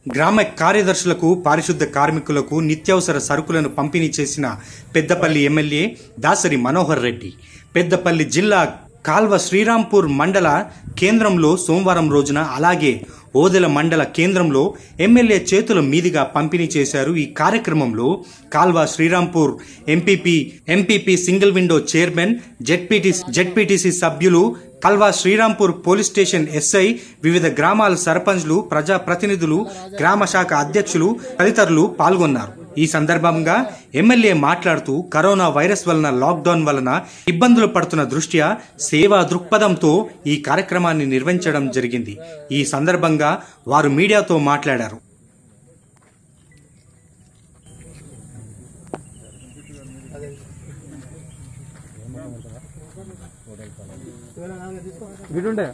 గ్రామ కార్యదర్శులకు పారిశుద్ధ కార్మికులకు నిత్యావసర సరుకులను పంపిణీ చేసిన పెద్దపల్లి ఎమ్మెల్యే దాసరి మనోహర్ రెడ్డి పెద్దపల్లి జిల్లా కాల్వ శ్రీరాంపూర్ మండల కేంద్రంలో సోమవారం రోజున అలాగే ఓదెల మండల కేంద్రంలో ఎమ్మెల్యే చేతుల మీదుగా పంపిణీ చేశారు ఈ కార్యక్రమంలో Kalva Srirampur MPP MPP single window chairman ZPT ZPTC సభ్యులు Kalva Srirampur police station SI వివిధ గ్రామాల సర్పంచ్లు ప్రజా ప్రతినిధులు గ్రామ శాఖ అధ్యక్షులు తదితరులు పాల్గొన్నారు ఈ సందర్భంగా ఎమ్మెల్యే మాట్లాడుతూ కరోనా వైరస్ వలన లాక్డౌన్ వలన ఇబ్బందులు పడుతున్న దృష్ట్యా సేవా దృక్పథంతో ఈ కార్యక్రమాన్ని నిర్వహించడం జరిగింది ఈ సందర్భంగా వారు మీడియాతో మాట్లాడారు వీడుండే